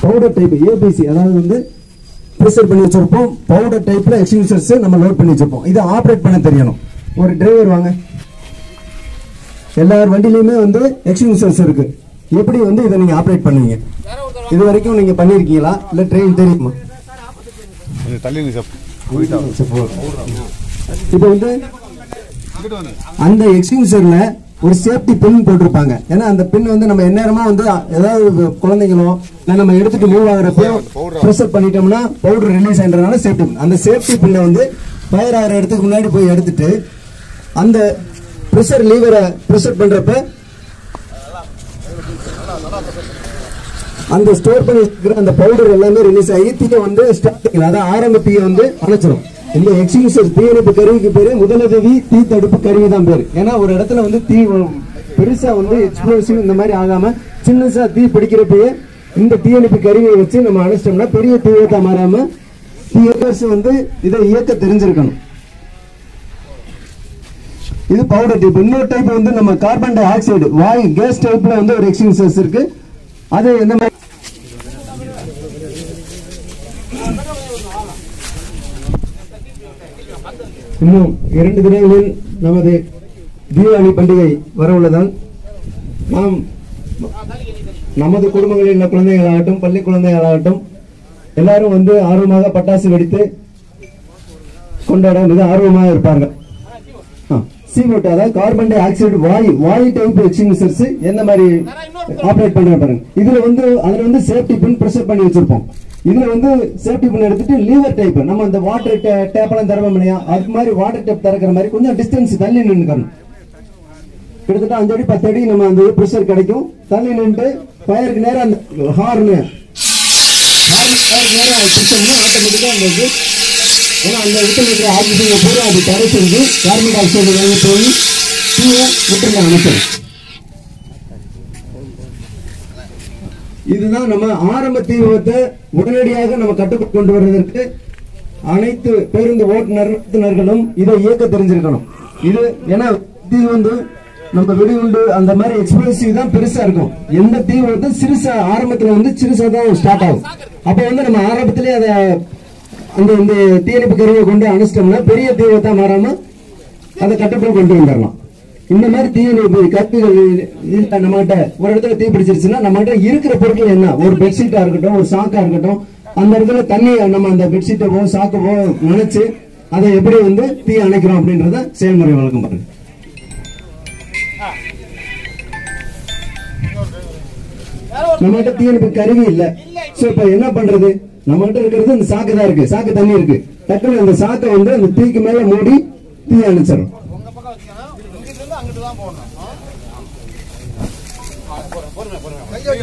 Powder type ABC அதாவது வந்து pressure பண்ணி வச்சிருப்போம் பவுடர் டைப்ல எக்ஸ்டிங்யூஷர்ஸ் நம்ம லோட் பண்ணி வச்சிருப்போம் இதை ஆப்ரேட் பண்ண தெரியணும் ஒரு டிரைவர் வாங்க எல்லார் வண்டியிலுமே வந்து எக்ஸ்டிங்யூஷர்ஸ் இருக்கு எப்படி வந்து இதை நீங்க ஆப்ரேட் பண்ணுவீங்க இது வரைக்கும் நீங்க பண்ணிருக்கீங்களா இல்ல ட்ரெயின் தெரியுமா கொஞ்சம் தள்ளி நில்லு சார் இப்போ வந்து அந்த எக்ஸ்டிங்யூஷர்ல ஒரு சேஃப்டி பின் போட்டிருப்பாங்க ஏன்னா அந்த பின் வந்து நம்ம எந்நேரமா வந்து ஏதாவது குழந்தைங்களோ இல்ல நம்ம எடுத்துட்டு மூவ் ஆகுறப்போ ப்ரெஷர் பண்ணிட்டோம்னா பவுடர் ரிலீஸ் ஆயின்றதுனால சேஃப்டி பின் அந்த சேஃப்டி பின்னை வந்து ஃபயர் ஆகிற இடத்துக்கு முன்னாடி போய் எடுத்துட்டு அந்த ப்ரெஷர் லீவரை ப்ரெஷர் பண்றப்ப அந்த ஸ்டோர் பண்ணி இருக்கிற அந்த பவுடர் எல்லாமே ரிலீஸ் ஆகி தீயை வந்து ஸ்டார்டிங் அதாவது ஆரம்ப தீயை வந்து அணைச்சிடும் இந்த எக்ஸ்டிங்ஷர் தீயணைப்பு கருவிக்கு பேரு முதலுதவி தீ தடுப்பு கருவி தான் பேரு ஏன்னா ஒரு இடத்துல வந்து தீ வ- பெருசா வந்து எக்ஸ்ப்ளோசிவ் இந்த மாதிரி ஆகாம சின்னசா தீ பிடிக்கிறப்பயே இந்த தீயணைப்பு கருவியை வச்சு நம்ம அணைச்சிட்டோம்னா பெரிய தீயத்தை மாறாம தீயக்கர்ஸ் வந்து இதை இயக்க தெரிஞ்சிருக்கணும் இது பவுடர் டைப் இன்னொரு டைப் வந்து நம்ம கார்பன் டை ஆக்சைடு வாயு கேஸ் டைப்ல வந்து ஒரு எக்ஸ்டிங்ஷர்ஸ் இருக்கு அது எந்த மாதிரி இன்னும் இரண்டு தினங்களில் நமது தீபாவளி பண்டிகை வர உள்ளதால் நாம் நமது குடும்பங்களில் உள்ள குழந்தைகளாகட்டும் பள்ளி குழந்தைகளாகட்டும் எல்லாரும் வந்து ஆர்வமாக பட்டாசு வெடித்து கொண்டாட மிக ஆர்வமாக இருப்பார்கள் சிஓட்டு அதாவது கார்பன் டை ஆக்சைடு வாயு வாயு டைப் எக்ஸ்டிங்யூஷர்ஸ் எந்த மாதிரி ஆபரேட் பண்ற பாருங்க இதுல வந்து அதுல வந்து சேஃப்டி பின் ப்ரெஷர் பண்ணி வச்சிருப்போம் இதுல வந்து சேஃப்டி பின் எடுத்துட்டு லீவர் டைப் நம்ம அந்த வாட்டர் டேப் எல்லாம் திறவோம் இல்லையா அது மாதிரி வாட்டர் டேப் திறக்கிற மாதிரி கொஞ்சம் டிஸ்டன்ஸ் தள்ளி நின்னுக்கணும் கிட்டத்தட்ட அஞ்சு அடி பத்து அடி நம்ம அந்த ப்ரெஷர் கிடைக்கும் தள்ளி நின்று ஃபயருக்கு நேரம் அந்த ஹார்னு ஹார்னுக்கு நேரம் பிடிச்சோம்னா ஆட்டோமேட்டிக்கா அந்த இது ஏன்னா அந்த இடத்துல இருக்கிற ஆக்சிஜன் பூரா அது தடை செஞ்சு கார்பன் ஆக்சைடு வெளியே போய் தீயை விட்டுருங்க அமைச்சர் இதுதான் நம்ம ஆரம்ப தீ விபத்தை உடனடியாக நம்ம கட்டுக்குள் கொண்டு வருவதற்கு அனைத்து பேருந்து ஓட்டுநர் ஓட்டுநர்களும் இதை இயக்க தெரிஞ்சிருக்கணும் இது ஏன்னா தீ வந்து நம்ம வெடிகுண்டு அந்த மாதிரி எக்ஸ்ப்ளோசிவ் தான் பெருசா இருக்கும் எந்த தீ விபத்து சிறுசா ஆரம்பத்துல வந்து சிறுசா தான் ஸ்டார்ட் ஆகும் அப்ப வந்து நம்ம ஆரம்பத்திலே அதை அந்த இந்த தீயணைப்பு கருவியை கொண்டு அணைச்சிட்டோம்னா பெரிய தீ விபத்தா மாறாம அதை கட்டுக்குள் கொண்டு வந்துடலாம் இந்த மாதிரி தீயணைப்பு கருவிகள் இல்ல நம்மகிட்ட ஒரு இடத்துல தீ பிடிச்சிருச்சுன்னா நம்மகிட்ட இருக்கிற பொருட்கள் என்ன ஒரு பெட்ஷீட்டா இருக்கட்டும் ஒரு சாக்கா இருக்கட்டும் அந்த இடத்துல தண்ணி நம்ம அந்த பெட்ஷீட்டவோ சாக்கவோ நினைச்சு அதை எப்படி வந்து தீ அணைக்கிறோம் அப்படின்றத செயல்முறை வழக்கம் பாருங்க நம்மகிட்ட தீயணைப்பு கருவி இல்ல சோ இப்ப என்ன பண்றது நம்மகிட்ட இருக்கிறது இந்த சாக்கு தான் இருக்கு சாக்கு தண்ணி இருக்கு டக்குனு அந்த சாக்கை வந்து அந்த தீக்கு மேல மூடி தீ அணைச்சிடும் உங்க பக்கம் வச்சுக்கணும் இங்கிட்டு இருந்து அங்கிட்டு தான் போடணும் ஆ? ஆ, போடுறேன், பொறுமை, பொறுமை.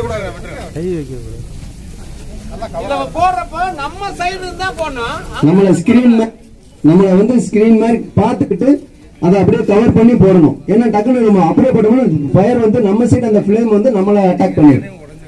இதுல போடுறப்ப நம்ம சைடு தான் போடணும் நம்மள ஸ்கிரீன் நம்மள வந்து ஸ்கிரீன் மாதிரி பார்த்துக்கிட்டு அதை அப்படியே கவர் பண்ணி போடணும் ஏன்னா டக்குனு நம்ம அப்படியே போட்டோம்னா ஃபயர் வந்து நம்ம சைடு அந்த ஃப்ளேம் வந்து நம்மள அட்டாக் பண்ணிடும்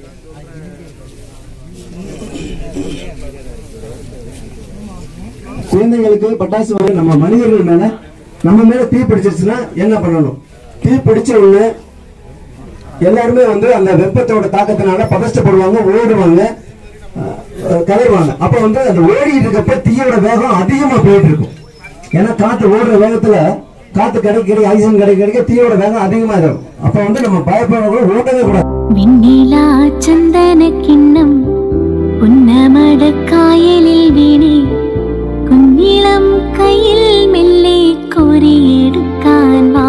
குழந்தைங்களுக்கு பட்டாசு வாங்க நம்ம மனிதர்கள் மேல நம்ம மேல தீ பிடிச்சிருச்சுன்னா என்ன பண்ணணும் தீ பிடிச்ச உடனே எல்லாருமே வந்து அந்த வெப்பத்தோட தாக்கத்தினால பதஷ்டப்படுவாங்க ஓடுவாங்க அஹ், அஹ், கலைவாங்க அப்ப வந்து அந்த ஓடிட்டு இருக்கப்ப தீயோட வேகம் அதிகமா போயிட்டு இருக்கும் ஏன்னா காத்து ஓடுற வேகத்துல காத்து கிடைக்க கிடைக்க ஆக்சிஜன் கிடைக்க கிடைக்க தீயோட வேகம் அதிகமா இருக்கும் அப்ப வந்து நம்ம பயப்படக்கூடாது ஓடவே கூடாது வெண்ணிலா சந்தன கிண்ணம் புன்னமட காயலில் வீணே குஞ்சிலம் கையில் மெல்லே கோரி எடுக்கான் வா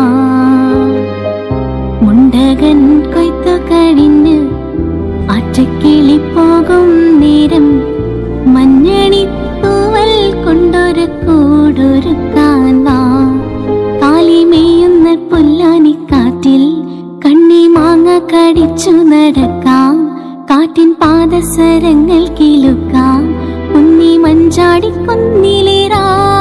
முண்டகன் கொய்த்து கடிந்து ஆற்றுக்கிளி போகும் நேரம் மஞ்சணி തൂവൽ കൊണ്ടൊരു കൂടൊരു കാൻവാ കാലി മേയുന്ന പുല്ലാനിക്കാറ്റിൽ കണ്ണി മാങ്ങ കടിച്ചു നടക്കാം കാറ്റിൻ പാദസരങ്ങൾ കിലുക്കാം ഉണ്ണി മഞ്ചാടി കുന്നിലേറാ